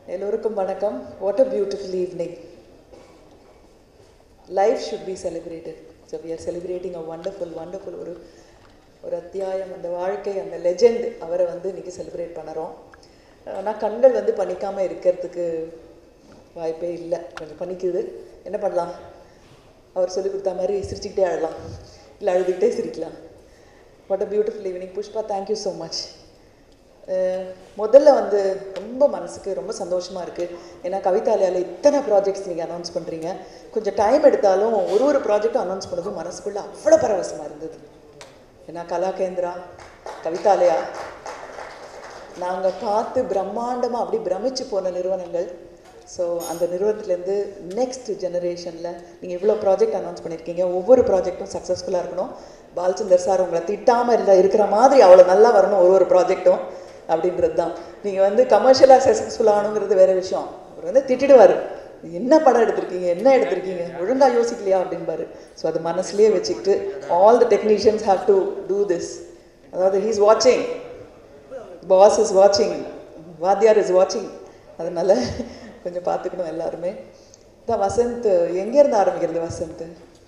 எல்லோருக்கும் வணக்கம் what a beautiful evening life should be celebrated so we are celebrating a wonderful wonderful ஒரு ஒரு அத்தியாயம் அந்த வாழ்க்கை அந்த லெஜெண்ட் அவரை வந்து இன்றைக்கி செலிப்ரேட் பண்ணுறோம் ஆனால் கண்கள் வந்து பணிக்காமல் இருக்கிறதுக்கு வாய்ப்பே இல்லை கொஞ்சம் பணிக்குது என்ன பண்ணலாம் அவர் சொல்லி கொடுத்த மாதிரி சிரிச்சுக்கிட்டே அழலாம் இல்லை அழுதுகிட்டே சிரிக்கலாம் what a beautiful evening Pushpa thank you so much முதல்ல வந்து ரொம்ப மனசுக்கு ரொம்ப சந்தோஷமாக இருக்குது ஏன்னா கவிதாலயாவில் இத்தனை ப்ராஜெக்ட்ஸ் நீங்கள் அனௌன்ஸ் பண்ணுறீங்க கொஞ்சம் டைம் எடுத்தாலும் ஒரு ஒரு ப்ராஜெக்டும் அனௌன்ஸ் பண்ணதும் மனசுக்குள்ளே அவ்வளோ பரவசமாக இருந்தது ஏன்னா கலாகேந்திரா கவிதாலயா நாங்கள் பார்த்து பிரம்மாண்டமாக அப்படி பிரமிச்சு போன நிறுவனங்கள் ஸோ அந்த நிறுவனத்துலேருந்து நெக்ஸ்ட் ஜெனரேஷனில் நீங்கள் இவ்வளோ ப்ராஜெக்ட் அனௌன்ஸ் பண்ணியிருக்கீங்க ஒவ்வொரு ப்ராஜெக்ட்டும் சக்ஸஸ்ஃபுல்லாக இருக்கணும் பாலச்சந்தர் சார் உங்களை திட்டாமல் இருந்தால் இருக்கிற மாதிரி அவ்வளோ நல்லா வரணும் ஒரு ஒரு ப்ராஜெக்ட்டும் அப்படின்றது தான் நீங்கள் வந்து கமர்ஷியலாக சக்ஸஸ்ஃபுல் ஆகணுங்கிறது வேறு விஷயம் அவர் வந்து திட்டிடுவார் என்ன படம் எடுத்திருக்கீங்க என்ன எடுத்திருக்கீங்க ஒழுங்காக யோசிக்கலையா அப்படின்பாரு ஸோ அது மனசுலேயே வச்சுக்கிட்டு all the technicians have to do this அதாவது ஹீஸ் வாட்சிங் பாஸ் இஸ் வாட்சிங் வாத்தியார் இஸ் வாட்சிங் அதனால் கொஞ்சம் பார்த்துக்கணும் எல்லாருமே தான் வசந்த் எங்கேருந்து ஆரம்பிக்கிறது வசந்த்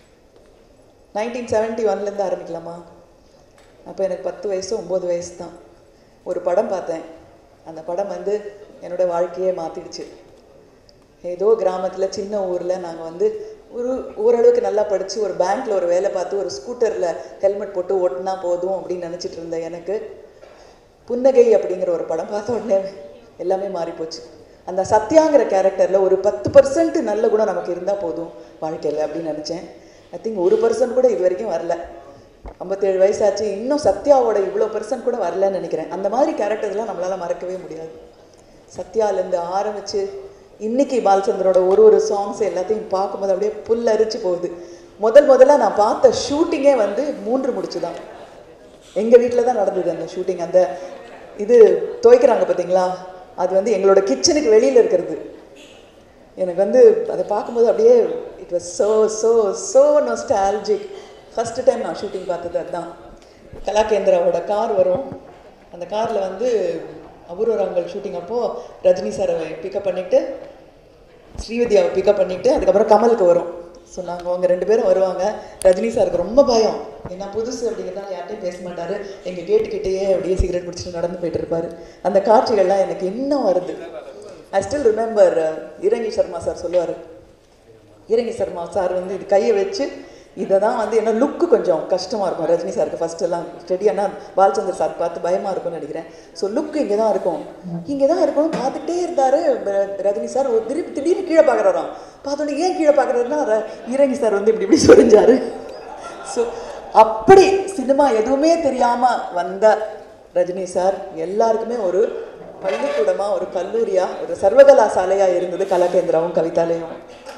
நைன்டீன் செவன்ட்டி ஒன்லேருந்து ஆரம்பிக்கலாமா அப்போ எனக்கு பத்து வயசு ஒம்பது வயசு தான் ஒரு படம் பார்த்தேன் அந்த படம் வந்து என்னோடய வாழ்க்கையே மாற்றிடுச்சு ஏதோ கிராமத்தில் சின்ன ஊரில் நாங்கள் வந்து ஒரு ஓரளவுக்கு நல்லா படித்து ஒரு பேங்க்கில் ஒரு வேலை பார்த்து ஒரு ஸ்கூட்டரில் ஹெல்மெட் போட்டு ஓட்டினா போதும் அப்படின்னு நினச்சிட்டு இருந்தேன் எனக்கு புன்னகை அப்படிங்கிற ஒரு படம் பார்த்த உடனே எல்லாமே மாறிப்போச்சு அந்த சத்யாங்கிற கேரக்டரில் ஒரு பத்து பர்சன்ட் நல்ல குணம் நமக்கு இருந்தால் போதும் வாழ்க்கையில் அப்படின்னு நினச்சேன் ஐ திங்க் ஒரு பர்சன்ட் கூட இது வரைக்கும் வரல ஐம்பத்தேழு வயசாச்சு இன்னும் சத்யாவோட இவ்வளோ பர்சன்ட் கூட வரலன்னு நினைக்கிறேன் அந்த மாதிரி கேரக்டர்ஸ்லாம் நம்மளால் மறக்கவே முடியாது சத்யாலேருந்து ஆரம்பித்து இன்னைக்கு பாலச்சந்திரோட ஒரு ஒரு சாங்ஸ் எல்லாத்தையும் பார்க்கும்போது அப்படியே புல் அரிச்சு போகுது முதல் முதல்ல நான் பார்த்த ஷூட்டிங்கே வந்து மூன்று முடிச்சு தான் எங்கள் வீட்டில் தான் நடந்தது அந்த ஷூட்டிங் அந்த இது துவைக்கிறாங்க பார்த்தீங்களா அது வந்து எங்களோட கிச்சனுக்கு வெளியில் இருக்கிறது எனக்கு வந்து அதை பார்க்கும்போது அப்படியே it was so so so nostalgic first time நான் ஷூட்டிங் பார்த்தது அதுதான் கலாகேந்திராவோட கார் வரும் அந்த காரில் வந்து அபூர்வராங்கல் ஷூட்டிங் அப்போது ரஜினி சாரை பிக்கப் பண்ணிவிட்டு ஸ்ரீவித்யாவை பிக்கப் பண்ணிவிட்டு அதுக்கப்புறம் கமலுக்கு வரும் ஸோ நாங்கள் அவங்க ரெண்டு பேரும் வருவாங்க ரஜினி சாருக்கு ரொம்ப பயம் ஏன்னா புதுசு அப்படிங்கிறதால யார்ட்டையும் பேச மாட்டார் எங்கள் கேட்டுக்கிட்டேயே அப்படியே சிகரெட் பிடிச்சிட்டு நடந்து போயிட்டு இருப்பார் அந்த காட்சிகள்லாம் எனக்கு இன்னும் வருது ஐ ஸ்டில் ரிமெம்பர் இறங்கி சர்மா சார் சொல்லுவார் இறங்கி சர்மா சார் வந்து இது கையை வச்சு இதை தான் வந்து என்ன லுக்கு கொஞ்சம் கஷ்டமாக இருக்கும் ரஜினி சாருக்கு ஃபஸ்ட்டெல்லாம் ஸ்டெடியானா பாலச்சந்தர் சார் பார்த்து பயமாக இருக்கும்னு நினைக்கிறேன் ஸோ லுக்கு இங்கே தான் இருக்கும் இங்கே தான் இருக்கும் பார்த்துக்கிட்டே இருந்தார் ரஜினி சார் ஒரு திருப்பி திடீர்னு கீழே பார்க்குறாராம் பார்த்தோன்னே ஏன் கீழே பார்க்குறாருன்னா இறங்கி சார் வந்து இப்படி இப்படி சொரிஞ்சார் ஸோ அப்படி சினிமா எதுவுமே தெரியாமல் வந்த ரஜினி சார் எல்லாருக்குமே ஒரு பள்ளிக்கூடமாக ஒரு கல்லூரியாக ஒரு சர்வகலாசாலையாக இருந்தது கலாகேந்திராவும் கவிதாலயம்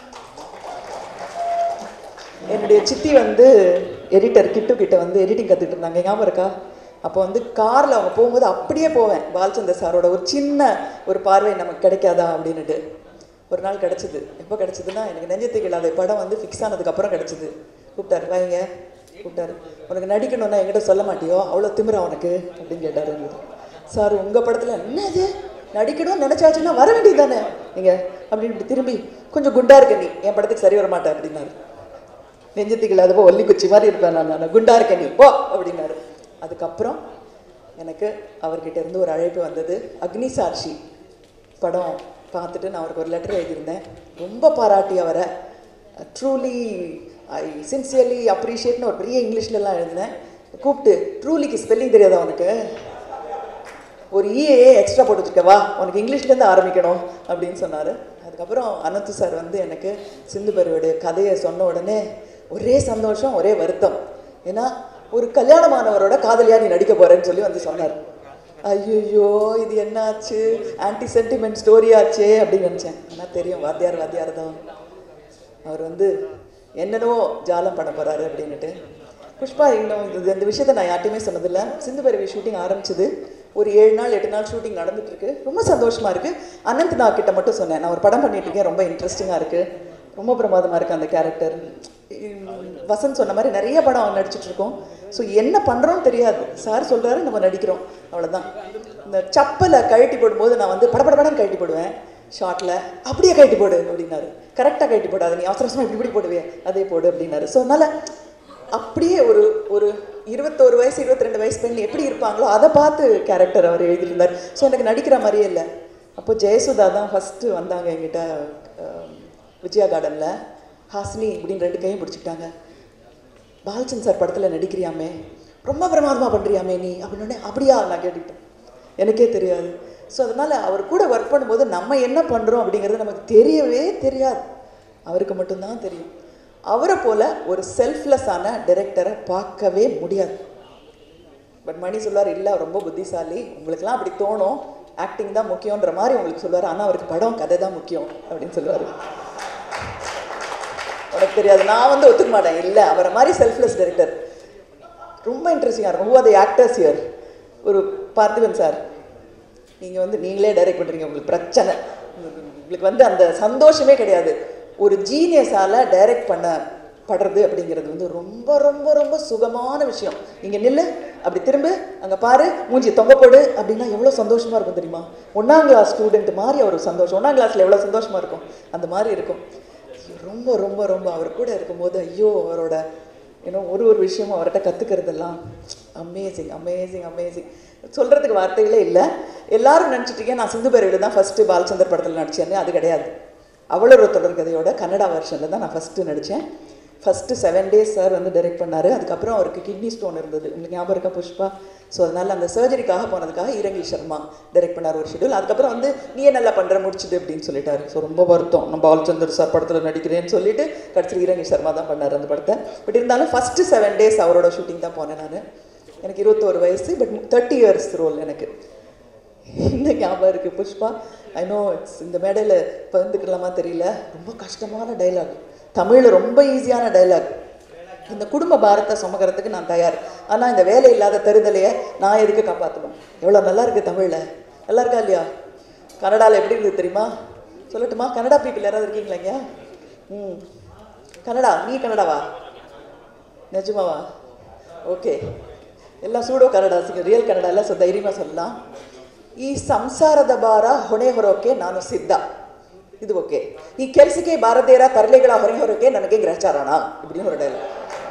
என்னுடைய சித்தி வந்து எடிட்டர் கிட்டு கிட்ட வந்து எடிட்டிங் கற்றுட்டு இருந்தாங்க ஞாபகம் இருக்கா அப்போ வந்து காரில் அவங்க போகும்போது அப்படியே போவேன் பாலச்சந்தர் சாரோட ஒரு சின்ன ஒரு பார்வை நமக்கு கிடைக்காதா அப்படின்னுட்டு ஒரு நாள் கிடச்சிது எப்போ கிடச்சிதுன்னா எனக்கு நெஞ்சத்துக்கு இல்லாத படம் வந்து ஃபிக்ஸ் ஆனதுக்கப்புறம் கிடச்சிது கூப்பிட்டாரு வாங்க கூப்பிட்டாரு உனக்கு நடிக்கணும்னா என்கிட்ட சொல்ல மாட்டியோ அவ்வளோ திமிரா உனக்கு அப்படின்னு கேட்டார் சார் உங்கள் படத்தில் என்னது நடிக்கணும்னு நினச்சாச்சுன்னா வர வேண்டியது தானே நீங்கள் அப்படின்னு இப்படி திரும்பி கொஞ்சம் குண்டா இருக்க நீ என் படத்துக்கு சரி வர மாட்டேன் அப்படின்னாரு நெஞ்சத்துக்கு இல்லாதப்போ ஒல்லி குச்சி மாதிரி இருப்பேன் நான் நான் குண்டா இருக்கேன் நீ போ அப்படின்னாரு அதுக்கப்புறம் எனக்கு அவர்கிட்ட இருந்து ஒரு அழைப்பு வந்தது அக்னி சாட்சி படம் பார்த்துட்டு நான் அவருக்கு ஒரு லெட்டர் எழுதியிருந்தேன் ரொம்ப பாராட்டி அவரை ட்ரூலி ஐ சின்சியர்லி அப்ரிஷியேட்னு ஒரு பெரிய இங்கிலீஷ்லலாம் எழுதினேன் கூப்பிட்டு ட்ரூலிக்கு ஸ்பெல்லிங் தெரியாதா உனக்கு ஒரு இஏஏ எக்ஸ்ட்ரா போட்டு வச்சுக்கவா உனக்கு இங்கிலீஷ்லேருந்து ஆரம்பிக்கணும் அப்படின்னு சொன்னார் அதுக்கப்புறம் அனந்து சார் வந்து எனக்கு சிந்து பருவடைய கதையை சொன்ன உடனே ஒரே சந்தோஷம் ஒரே வருத்தம் ஏன்னா ஒரு கல்யாணமானவரோட காதலியாக நீ நடிக்க போகிறேன்னு சொல்லி வந்து சொன்னார் ஐயோ இது என்னாச்சு ஆன்டி சென்டிமெண்ட் ஸ்டோரி ஆச்சே அப்படின்னு நினச்சேன் ஆனால் தெரியும் வாத்தியார் வாத்தியார் தான் அவர் வந்து என்னென்னவோ ஜாலம் பண்ண போகிறாரு அப்படின்னுட்டு புஷ்பா இன்னும் இது இந்த விஷயத்த நான் யார்ட்டையுமே சொன்னதில்லை சிந்து பருவி ஷூட்டிங் ஆரம்பிச்சது ஒரு ஏழு நாள் எட்டு நாள் ஷூட்டிங் நடந்துட்டு இருக்கு ரொம்ப சந்தோஷமா இருக்கு அனந்த் நான் கிட்ட மட்டும் சொன்னேன் நான் ஒரு படம் பண்ணிட்டு இருக்கேன் ரொம்ப இன்ட்ரெஸ்டிங்காக இருக்கு ரொம்ப பிரமாதமாக இருக்கு அந்த கேரக்டர் வசந்த் சொன்ன மாதிரி நிறைய படம் நடிச்சிட்டு இருக்கோம் ஸோ என்ன பண்ணுறோன்னு தெரியாது சார் சொல்கிறாரு நம்ம நடிக்கிறோம் அவ்வளோதான் இந்த சப்பலை கழட்டி போடும்போது நான் வந்து படபடபடன்னு கழட்டி போடுவேன் ஷார்ட்டில் அப்படியே கட்டி போடு அப்படின்னாரு கரெக்டாக கட்டி போடாது நீ அவசர அவசரமா இப்படி இப்படி போடுவே அதே போடு அப்படின்னாரு ஸோ அதனால் அப்படியே ஒரு ஒரு இருபத்தோரு வயசு இருபத்தி ரெண்டு வயசு பெண் எப்படி இருப்பாங்களோ அதை பார்த்து கேரக்டர் அவர் எழுதியிருந்தார் ஸோ எனக்கு நடிக்கிற மாதிரியே இல்லை அப்போ ஜெயசுதா தான் ஃபஸ்ட்டு வந்தாங்க என்கிட்ட அஹ், விஜயா கார்டனில் ஹாசினி இப்படின்னு ரெண்டு கையும் பிடிச்சிக்கிட்டாங்க பாலச்சந்த் சார் படத்தில் நடிக்கிறியாமே ரொம்ப பிரமாதமாக பண்ணுறியாமே நீ அப்படின்னு அப்படியா நான் கேட்டுக்கிட்டேன் எனக்கே தெரியாது ஸோ அதனால் அவர் கூட ஒர்க் பண்ணும்போது நம்ம என்ன பண்ணுறோம் அப்படிங்கிறது நமக்கு தெரியவே தெரியாது அவருக்கு மட்டும்தான் தெரியும் அவரை போல ஒரு செல்ஃப்லெஸ்ஸான டைரக்டரை பார்க்கவே முடியாது பட் மணி சொல்வார் இல்லை அவர் ரொம்ப புத்திசாலி உங்களுக்குலாம் அப்படி தோணும் ஆக்டிங் தான் முக்கியன்ற மாதிரி உங்களுக்கு சொல்லுவார் ஆனால் அவருக்கு படம் கதை தான் முக்கியம் அப்படின்னு சொல்லுவார் உனக்கு தெரியாது நான் வந்து ஒத்துக்க மாட்டேன் இல்லை அவரை மாதிரி செல்ஃப்லெஸ் டைரக்டர் ரொம்ப இன்ட்ரெஸ்டிங்காக இருக்கும் who are the actors here ஒரு பார்த்திபன் சார் நீங்கள் வந்து நீங்களே டைரக்ட் பண்ணுறீங்க உங்களுக்கு பிரச்சனை உங்களுக்கு வந்து அந்த சந்தோஷமே கிடையாது ஒரு ஜீனியஸால் டைரக்ட் பண்ண படுறது அப்படிங்கிறது வந்து ரொம்ப ரொம்ப ரொம்ப சுகமான விஷயம் இங்கே நில்லு அப்படி திரும்ப அங்கே பாரு மூஞ்சி தொங்க போடு அப்படின்னா எவ்வளோ சந்தோஷமாக இருக்கும் தெரியுமா ஒன்றாம் கிளாஸ் ஸ்டூடெண்ட் மாதிரி ஒரு சந்தோஷம் ஒன்றாம் கிளாஸில் எவ்வளோ சந்தோஷமாக இருக்கும் அந்த மாதிரி இருக்கும் ரொம்ப ரொம்ப ரொம்ப அவர் கூட இருக்கும்போது ஐயோ அவரோட ஏன்னோ ஒரு ஒரு விஷயமும் அவர்கிட்ட கற்றுக்கிறதெல்லாம் அமேசிங் அமேசிங் அமேசிங் சொல்கிறதுக்கு வார்த்தைகளே இல்லை எல்லாரும் நினச்சிட்டீங்க நான் சிந்து பேரையில் தான் ஃபஸ்ட்டு பாலச்சந்தர் படத்தில் நடித்தேன்னு அது கிடையாது அவளொரு தொடர்கதையோட கன்னடா வெர்ஷனில் தான் நான் ஃபஸ்ட்டு நடித்தேன் ஃபஸ்ட்டு செவன் டேஸ் சார் வந்து டைரக்ட் பண்ணார் அதுக்கப்புறம் அவருக்கு கிட்னி ஸ்டோன் இருந்தது உங்களுக்கு ஞாபகம் இருக்கா புஷ்பா ஸோ அதனால் அந்த சர்ஜரிக்காக போனதுக்காக இரங்கி சர்மா டைரக்ட் பண்ணார் ஒரு ஷெடியூல் அதுக்கப்புறம் வந்து நீயே நல்லா பண்ணுற முடிச்சுது அப்படின்னு சொல்லிட்டாரு ஸோ ரொம்ப வருத்தம் நம்ம பாலச்சந்தர் சார் படத்தில் நடிக்கிறேன்னு சொல்லிட்டு கடைசியில் இரங்கி சர்மா தான் பண்ணார் அந்த படத்தை பட் இருந்தாலும் ஃபஸ்ட்டு செவன் டேஸ் அவரோட ஷூட்டிங் தான் போனேன் நான் எனக்கு இருபத்தோரு வயசு பட் தேர்ட்டி இயர்ஸ் ரோல் எனக்கு இந்த ஞாபகம் இருக்குது புஷ்பா ஐ நோ இட்ஸ் இந்த மேடையில் பகிர்ந்துக்கலாமா தெரியல ரொம்ப கஷ்டமான டைலாக் தமிழில் ரொம்ப ஈஸியான டைலாக் இந்த குடும்ப பாரத்தை சுமக்கிறதுக்கு நான் தயார் ஆனால் இந்த வேலை இல்லாத தருதலையை நான் எதுக்கு காப்பாற்றணும் எவ்வளோ நல்லா இருக்குது தமிழில் நல்லா இருக்கா இல்லையா கன்னடாவில் எப்படி இருந்தது தெரியுமா சொல்லட்டுமா கன்னடா பீப்புள் யாராவது இருக்கீங்களாங்க ம் கன்னடா நீ கன்னடாவா நிஜமாவா ஓಕೆ ಎಲ್ಲ ಸೂಡೋ ಕನ್ನಡ ರಿಯಲ್ ಕನ್ನಡ ಎಲ್ಲ ಸೊ ಧೈರ್ಯமாக சொல்லலாம் ಈ ಸಂಸಾರದ ಭಾರ ಹೊಣೆ ಹೊರೋಕೆ ನಾನು ಸಿದ್ಧ ಇದು ಓಕೆ ಈ ಕೆಲಸಕ್ಕೆ ಬಾರದೇರ ತರಲೆಗಳ ಹೊರೆ ಹೊರೋಕೆ ನನಗೆ ಗ್ರಹಚಾರಣ இப்படின்னு ஒரு டைலாக்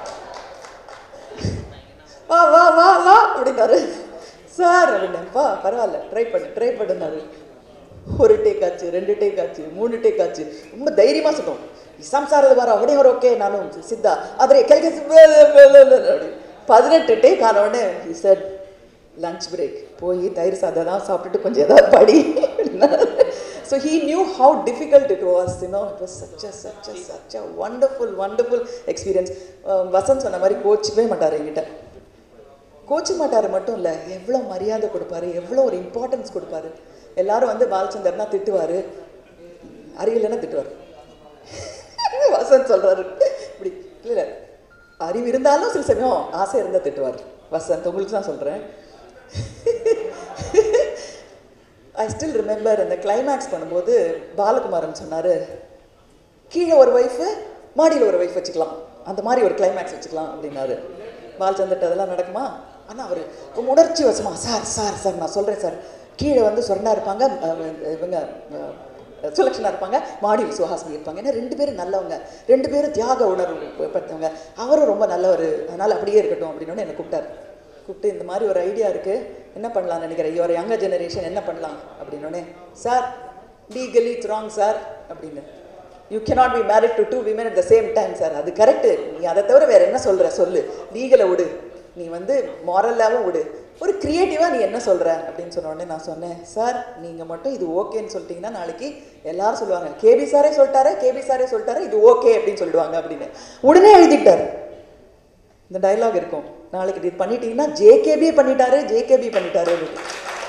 வா வா வா வா அப்படின்னாரு சார் அப்படின்னேன்ப்பா பரவாயில்ல ட்ரை பண்ணு ட்ரை பண்ணுனாரு ஒரு டேக் ஆச்சு ரெண்டு டேக் ஆச்சு மூணு டேக் ஆச்சு ரொம்ப தைரியமாக சொன்னோம் ಈ ಸಂಸಾರದ ಭಾರ ಹೊಣೆ ಹೊರೋಕೆ ನಾನು ಸಿದ್ಧ ಆದರೆ ಕೆಲಸ பதினெட்டு டேக் ஆன உடனே he said லஞ்ச் பிரேக் போய் தயிர் சாதம் தான் சாப்பிட்டுட்டு கொஞ்சம் ஏதாவது படி so he knew how difficult it was you know it was such a such a such a wonderful wonderful experience Vasanth சொன்ன மாதிரி கோச்சிக்கவே மாட்டார் என்கிட்ட கோச்சிக்க மாட்டார் மட்டும் இல்லை எவ்வளோ மரியாதை கொடுப்பாரு எவ்வளோ ஒரு இம்பார்ட்டன்ஸ் கொடுப்பாரு எல்லாரும் வந்து பாலச்சந்தர்னா திட்டுவார் அறிவில்லைன்னா திட்டுவார் வசந்த் சொல்கிறாரு இப்படி இல்லை அறிவு இருந்தாலும் சில சமயம் ஆசை இருந்தால் திட்டுவார் வசந்த் உங்களுக்கு தான் சொல்கிறேன் ஐ ஸ்டில் ரிமெம்பர் அந்த கிளைமேக்ஸ் பண்ணும்போது பாலகுமாரன் சொன்னார் கீழே ஒரு ஒய்ஃபு மாடியில் ஒரு ஒய்ஃப் வச்சுக்கலாம் அந்த மாதிரி ஒரு கிளைமேக்ஸ் வச்சுக்கலாம் அப்படின்னாரு பாலச்சந்தர்ட்ட அதெல்லாம் நடக்குமா ஆனால் அவர் உணர்ச்சி வசமா சார் சார் சார் நான் சொல்கிறேன் சார் கீழே வந்து சொர்ணா இருப்பாங்க அஹ், இவங்க அஹ், சுலக்ஷனா இருப்பாங்க மாடியில் சுஹாசினி இருப்பாங்க ஏன்னா ரெண்டு பேரும் நல்லவங்க ரெண்டு பேரும் தியாக உணர்வு பட்டவங்க அவரும் ரொம்ப நல்லவர் அதனால் அப்படியே இருக்கட்டும் அப்படின்னு என்னை கூப்பிட்டார் கூப்பிட்டு இந்த மாதிரி ஒரு ஐடியா இருக்குது என்ன பண்ணலாம்னு நினைக்கிறேன் யுவர் யங்கர் ஜெனரேஷன் என்ன பண்ணலாம் அப்படின்னோடனே sir legally it's wrong sir அப்படின்னு you cannot be married to two women at the same time sir அது கரெக்டு நீ அதை தவிர வேறு என்ன சொல்கிற சொல்லு லீகலை விடு நீ வந்து மாரலாகவும் விடு ஒரு க்ரியேட்டிவாக நீ என்ன சொல்கிற அப்படின்னு சொன்ன உடனே நான் சொன்னேன் சார் நீங்கள் மட்டும் இது ஓகேன்னு சொல்லிட்டீங்கன்னா நாளைக்கு எல்லாரும் சொல்லுவாங்க கேபி சாரே சொல்லிட்டாரு கேபி சாரே சொல்லிட்டாரு இது ஓகே அப்படின்னு சொல்லிடுவாங்க அப்படின்னு உடனே எழுதிட்டார் இந்த டயலாக் இருக்கும் நாளைக்கு இது பண்ணிட்டீங்கன்னா ஜேகேபி பண்ணிட்டாரு ஜேகேபி பண்ணிட்டாரு அப்படின்னு.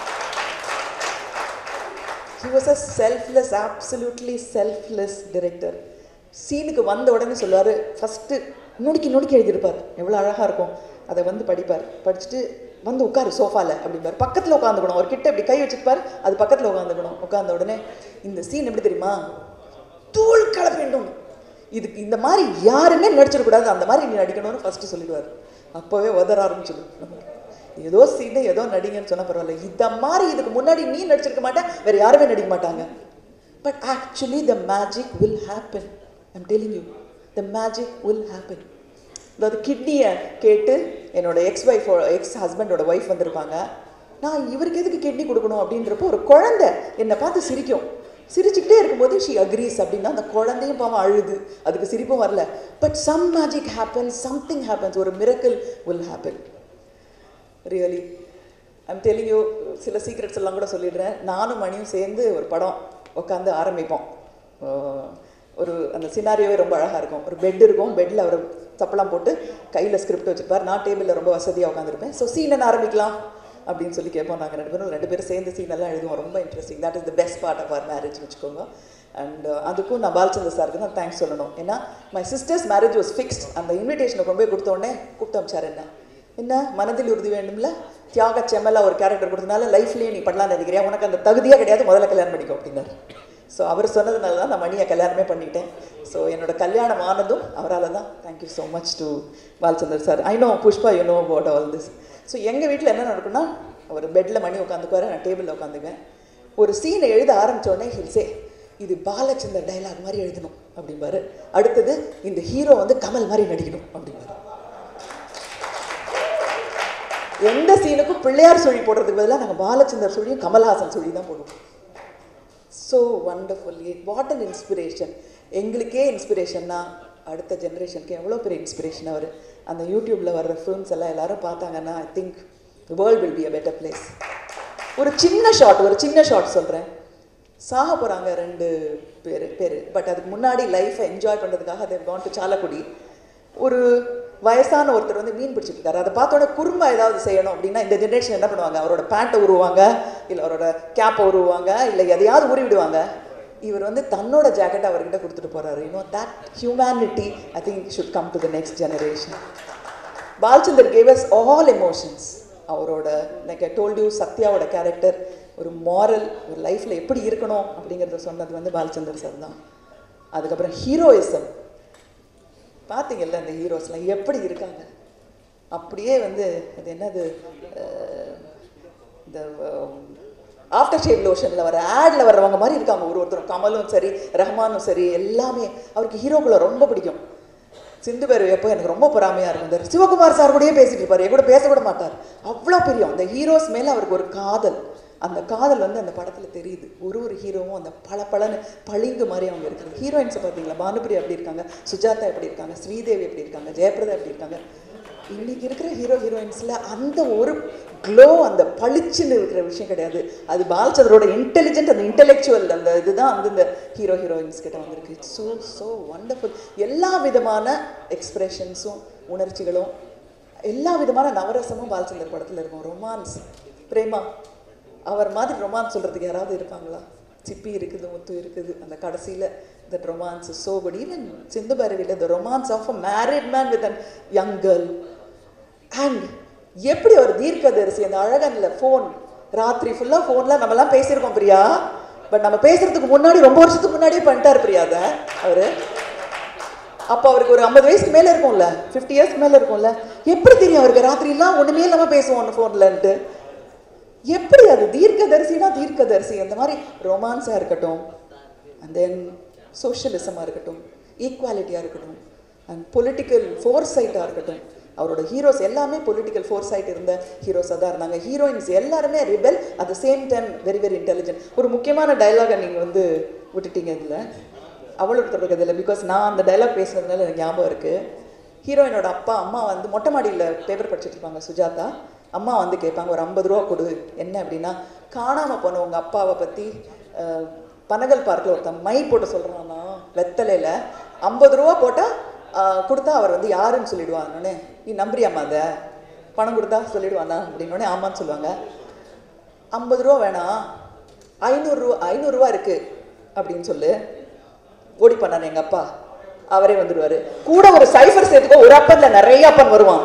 he was a selfless absolutely selfless director சீனுக்கு வந்த உடனே சொல்லுவார் ஃபஸ்ட்டு நுணுக்கி நுணுக்கி எழுதியிருப்பார் எவ்வளோ அழகாக இருக்கும் அதை வந்து படிப்பார் படிச்சுட்டு வந்து உட்காரு சோஃபாவில் அப்படிம்பார் பக்கத்தில் உட்காந்துக்கணும் அவர் கிட்ட இப்படி கை வச்சுப்பார் அது பக்கத்தில் உட்காந்துக்கணும் உட்கார்ந்த உடனே இந்த சீன் எப்படி தெரியுமா தூள் கலப்ப வேண்டும் இதுக்கு இந்த மாதிரி யாருமே நடிச்சிடக்கூடாது அந்த மாதிரி நீ நடிக்கணும்னு ஃபஸ்ட்டு சொல்லிடுவார் அப்போவே உதற ஆரம்பிச்சிடும் நமக்கு ஏதோ சீனு ஏதோ நடிங்கன்னு சொன்னால் பரவாயில்ல இந்த மாதிரி இதுக்கு முன்னாடி நீ நடிச்சிருக்க மாட்டேன் வேற யாருமே நடிக்க மாட்டாங்க but actually the magic will happen I'm telling you the magic will happen அதாவது கிட்னியை கேட்டு என்னோட எக்ஸ் ஒய்ஃப் எக்ஸ் ஹஸ்பண்டோட ஒய்ஃப் வந்திருப்பாங்க நான் இவருக்கு எதுக்கு கிட்னி கொடுக்கணும் அப்படின்றப்போ ஒரு குழந்தை என்னை பார்த்து சிரிக்கும் சிரிச்சுக்கிட்டே இருக்கும்போது ஷி அக்ரீஸ் அப்படின்னா அந்த குழந்தையும் பாவம் அழுது அதுக்கு சிரிப்பும் வரல but some magic happen something happens ஒரு miracle will happen really I'm telling you சில சீக்ரெட்ஸ் எல்லாம் கூட சொல்லிடுறேன் நானும் மணியும் சேர்ந்து ஒரு படம் உட்காந்து ஆரம்பிப்போம் அஹ் ஒரு அந்த சினாரியோவே ரொம்ப அழகாக இருக்கும் ஒரு பெட் இருக்கும் பெட்டில் அவர் சப்பலாம் போட்டு கையில் ஸ்கிரிப்ட் வச்சுருப்பார் நான் டேபிளில் ரொம்ப வசதியாக உட்காந்துருப்பேன் ஸோ சீன் என்ன ஆரம்பிக்கலாம் அப்படின்னு சொல்லி கேட்போம் நாங்கள் ரெண்டு பேரும் ரெண்டு பேரும் சேர்ந்து சீன் எல்லாம் எழுதுவோம் ரொம்ப interesting that is the best part of அவர் மேரேஜ் வச்சுக்கோங்க அண்ட் அதுக்கும் நான் பாலச்சந்தர் சாருக்கு தான் தேங்க்ஸ் சொல்லணும் ஏன்னா my sister's marriage was fixed அந்த இன்விடேஷனை கொண்டு போய் கொடுத்த உடனே கூப்பிட்டு அமிச்சார் என்ன என்ன மனதில் உறுதி வேண்டும்ல தியாக செம்மலா ஒரு கேரக்டர் கொடுத்தனால லைஃப்லேயே நீ பண்ணலாம்னு நினைக்கிறியா உனக்கு அந்த தகுதியே கிடையாது முதல்ல கல்யாணம் பண்ணிக்கோ அப்படின்னாரு ஸோ அவர் சொன்னதுனால தான் நான் மணியை கல்யாணமே பண்ணிட்டேன் ஸோ என்னோட கல்யாணம் ஆனதும் அவரால் தான் thank you so much to Balachander sir I know Pushpa you know about all this so எங்கள் வீட்டில் என்ன நடக்கும்னா அவர் பெட்டில் மணி உட்காந்துக்குவாரு நான் டேபிளில் உட்காந்துக்குவேன் ஒரு சீனை எழுத ஆரம்பிச்ச உடனே ஹில்சே இது பாலச்சந்தர் டைலாக் மாதிரி எழுதணும் அப்படிம்பாரு அடுத்தது இந்த ஹீரோ வந்து கமல் மாதிரி நடிக்கணும் அப்படிம்பாரு எந்த சீனுக்கும் பிள்ளையார் சுழி போடுறதுக்கு பதிலாக நாங்கள் பாலச்சந்தர் சுழியும் கமல்ஹாசன் சுழி தான் போடுவோம் so wonderful what an inspiration எங்களுக்கே இன்ஸ்பிரேஷன்னா அடுத்த ஜென்ரேஷனுக்கு எவ்வளோ பெரிய இன்ஸ்பிரேஷன் அவர் அந்த யூடியூப்பில் வர்ற ஃபிலிம்ஸ் எல்லாம் எல்லாரும் பார்த்தாங்கன்னா I think world will be a better place ஒரு சின்ன ஷாட் ஒரு சின்ன ஷாட் சொல்கிறேன் சாக போகிறாங்க ரெண்டு பேர் பேர் பட் அதுக்கு முன்னாடி லைஃப்பை என்ஜாய் பண்ணுறதுக்காக அதை கான் டு சாலக்குடி ஒரு வயசான ஒருத்தர் வந்து மீன் பிடிச்சிட்டு இருக்காரு அதை பார்த்தோன்னே குறும்பா ஏதாவது செய்யணும் அப்படின்னா இந்த ஜென்ரேஷன் என்ன பண்ணுவாங்க அவரோட பேண்ட்டை உருவாங்க இல்லை அவரோட கேப்பை உருவாங்க இல்லை எதையாவது உருவிடுவாங்க இவர் வந்து தன்னோட ஜாக்கெட் அவர்கிட்ட கொடுத்துட்டு போறாரு you know that humanity I think should come to the next generation Balachander gave us all emotions அவரோட லைக் ஐ டோல்ட் யூ சத்யாவோட கேரக்டர் ஒரு மாரல் ஒரு லைஃப்பில் எப்படி இருக்கணும் அப்படிங்கிறத சொன்னது வந்து பாலச்சந்தர் சார் தான் அதுக்கப்புறம் ஹீரோயிசம் பார்த்தீங்கல்ல அந்த ஹீரோஸ்லாம் எப்படி இருக்காங்க அப்படியே வந்து அது என்னது அஹ், இந்த ஆஃப்டர் ஷேவ் லோஷனில் வர ஆடில் வர்றவங்க மாதிரி இருக்காங்க ஒரு ஒருத்தரும் கமலும் சரி ரஹ்மானும் சரி எல்லாமே அவருக்கு ஹீரோக்களை ரொம்ப பிடிக்கும் சிந்து பேர் எப்போ எனக்கு ரொம்ப பொறாமையாக இருக்கும் இந்த சிவகுமார் சார் கூடயே பேசிட்டு இருப்பார் என் கூட பேச கூட மாட்டார் அவ்வளோ பிரியம் அந்த ஹீரோஸ் மேலே அவருக்கு ஒரு காதல் அந்த காதல் வந்து அந்த படத்தில் தெரியுது ஒரு ஒரு ஹீரோவும் அந்த பல பலன்னு பளிங்கு மாதிரி அவங்க இருக்காங்க ஹீரோயின்ஸை பார்த்தீங்களா பானுபிரியா எப்படி இருக்காங்க சுஜாதா எப்படி இருக்காங்க ஸ்ரீதேவி எப்படி இருக்காங்க ஜெயபிரதா எப்படி இருக்காங்க இன்னைக்கு இருக்கிற ஹீரோ ஹீரோயின்ஸில் அந்த ஒரு க்ளோ அந்த பளிச்சுன்னு இருக்கிற விஷயம் கிடையாது அது பாலச்சந்தரோட இன்டெலிஜென்ட் அந்த இன்டெலெக்சுவல் அந்த இதுதான் வந்து இந்த ஹீரோ ஹீரோயின்ஸ் கிட்ட வந்திருக்கு ஸோ ஸோ வண்டர்ஃபுல் எல்லா விதமான எக்ஸ்பிரஷன்ஸும் உணர்ச்சிகளும் எல்லா விதமான நவரசமும் பாலச்சந்தர் படத்தில் இருக்கும் ரொமான்ஸ் பிரேமா அவர் மாதிரி ரொமான்ஸ் சொல்கிறதுக்கு யாராவது இருப்பாங்களா சிப்பி இருக்குது முத்து இருக்குது அந்த கடைசியில் the romance is so good even சிந்து பரவியில் the romance of a married man with an young girl and எப்படி ஒரு தீர்க்கதரிசி அந்த அழகன்ல ஃபோன் ராத்திரி ஃபுல்லாக ஃபோனில் நம்மலாம் பேசியிருக்கோம் பிரியா பட் நம்ம பேசுறதுக்கு முன்னாடி ரொம்ப வருஷத்துக்கு முன்னாடியே பண்ணிட்டார் பிரியா அதை அவர் அப்போ அவருக்கு ஒரு ஐம்பது வயசுக்கு மேலே இருக்கும்ல ஃபிஃப்டி இயர்ஸ்க்கு மேலே இருக்கும்ல எப்படி தெரியும் அவருக்கு ராத்திரிலாம் ஒன்றுமே இல்லாமல் பேசுவோம் ஃபோன்லன்ட்டு எப்படி அது தீர்க்கதரிசினா தீர்க்கதரிசி அந்த மாதிரி ரொமான்ஸாக இருக்கட்டும் அண்ட் தென் சோஷியலிசமாக இருக்கட்டும் ஈக்குவாலிட்டியாக இருக்கட்டும் அண்ட் பொலிட்டிக்கல் ஃபோர்சைட்டாக இருக்கட்டும் அவரோட ஹீரோஸ் எல்லாமே பொலிட்டிக்கல் ஃபோர்சைட் இருந்த ஹீரோஸாக தான் இருந்தாங்க ஹீரோயின்ஸ் எல்லாருமே rebel at the same time very very intelligent ஒரு முக்கியமான டைலாகை நீங்கள் வந்து விட்டுட்டீங்க இதில் அவள் ஒருத்தர் இதில் பிகாஸ் நான் அந்த டைலாக் பேசுனதுனால எனக்கு ஞாபகம் இருக்குது ஹீரோயினோட அப்பா அம்மா வந்து மொட்டை மாடியில் பேப்பர் படிச்சுட்டு இருப்பாங்க சுஜாதா அம்மா வந்து கேட்பாங்க ஒரு ஐம்பது ரூபா கொடு என்ன அப்படின்னா காணாமல் போன உங்கள் அப்பாவை பற்றி பனகல் பார்க்கில் ஒருத்தன் மை போட்டு சொல்கிறான்னா வெத்தலையில் ஐம்பது ரூபா போட்டால் கொடுத்தா அவர் வந்து யாருன்னு சொல்லிடுவாங்கன்னே நீ நம்புறியாம்மா அதை பணம் கொடுத்தா சொல்லிடுவானா அப்படின்னோடனே ஆமான்னு சொல்லுவாங்க ஐம்பது ரூபா வேணாம் ஐநூறுரூவா ஐநூறுரூவா இருக்குது அப்படின்னு சொல்லு ஓடி பண்ணானே எங்கள் அப்பா அவரே வந்துடுவார் கூட ஒரு சைஃபர் சேர்த்துக்கோ ஒரு அப்பனில் நிறைய அப்பன் வருவான்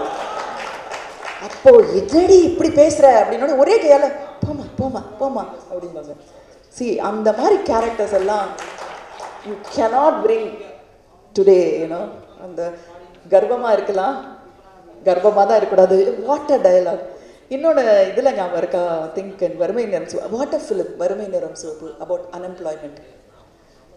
அப்போ எதடி இப்படி பேசுற அப்படின்னோட ஒரே கையால போமா போமா போமா அப்படிம்பாங்க சி அந்த மாதிரி கேரக்டர்ஸ் எல்லாம் you cannot bring today you know அந்த கர்ப்பமாக இருக்கலாம் கர்ப்பமாக தான் இருக்கக்கூடாது வாட் அ டயலாக் இன்னொன்று இதில் ஞாபகம் இருக்கா திங்க் அண்ட் வறுமை நிறம் சிவப்பு வாட் அ ஃபிலிம் வறுமை நிறம் சிவப்பு அபவுட் அன்எம்ப்ளாய்மெண்ட்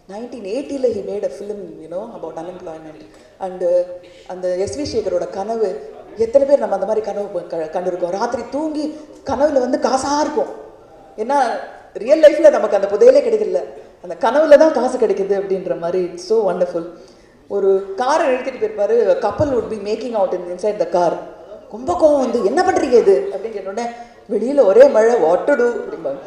நைன்டீன் எயிட்டியில் he made a film you know about unemployment and அந்த எஸ்வி சேகரோட கனவு எத்தனை பேர் நம்ம அந்த மாதிரி கனவு ப- க- கண்டிருக்கோம் ராத்திரி தூங்கி கனவுல வந்து காசாக இருக்கும் ஏன்னா ரியல் லைஃப்பில் நமக்கு அந்த புதையலே கிடைக்கல அந்த கனவுல தான் காசு கிடைக்குது அப்படின்ற மாதிரி இட்ஸ் ஸோ வண்டர்ஃபுல் ஒரு காரை நிறுத்திட்டு போயிருப்பாரு கப்பல் would be making out in inside the car ரொம்ப கோவம் வந்து என்ன பண்ணுறீங்க இது அப்படின்னு கேட்டோடனே வெளியில் ஒரே மழை வாட் டு டூ அப்படிம்பாங்க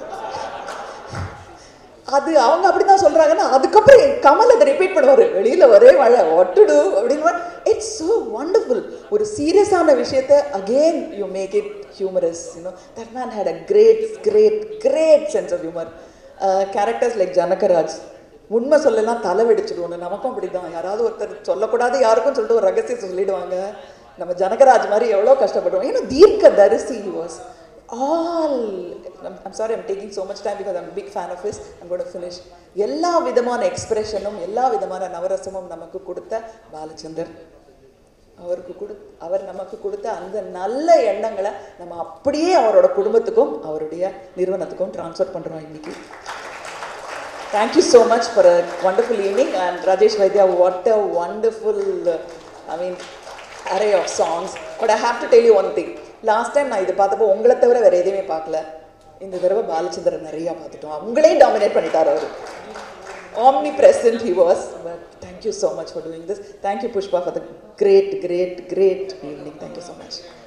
அது அவங்க அப்படிதான் சொல்றாங்கன்னா அதுக்கப்புறம் கமல் அதை ரிப்பீட் பண்ணுவாரு வெளியில ஒரே மழை ஒட்டுடு அப்படின்னு இட்ஸ் ஸோ வண்டர்ஃபுல் ஒரு சீரியஸான விஷயத்த again you make it humorous you know that man had a great great great sense of humour characters like Janagaraj உண்மை சொல்லலாம் தலை வெடிச்சிடுவோம் நமக்கும் அப்படிதான் யாராவது ஒருத்தர் சொல்லக்கூடாது யாருக்கும் சொல்லிட்டு ஒரு ரகசியத்தை சொல்லிடுவாங்க நம்ம ஜனகராஜ் மாதிரி எவ்வளோ கஷ்டப்படுவோம் ஏன்னா தீர்க்க தரிசி he was all I'm, I'm sorry I'm taking so much time because I'm a big fan of his I'm going to finish எல்லா விதமான எக்ஸ்பிரஷனும் எல்லா விதமான நவரசமும் நமக்கு கொடுத்த பாலச்சந்தர் அவருக்கு கொடு அவர் நமக்கு கொடுத்த அந்த நல்ல எண்ணங்களை நம்ம அப்படியே அவரோட குடும்பத்துக்கும் அவருடைய நிறுவனத்துக்கும் ட்ரான்ஸ்ஃபர் பண்ணுறோம் இன்னைக்கு Thank you so much for a wonderful evening and Rajesh Vaidya, what a wonderful, uh, I mean, array of songs. But I have to tell you one thing. Last time நான் இது பார்த்தப்போ உங்களை தவிர வேற எதையுமே பார்க்கல இந்த தடவை பாலச்சந்திரன் நிறைய பார்த்துட்டோம் அவங்களையும் டாமினேட் பண்ணிட்டார் அவர் omnipresent he was but thank you so much for doing this thank you Pushpa for the great great great evening thank you so much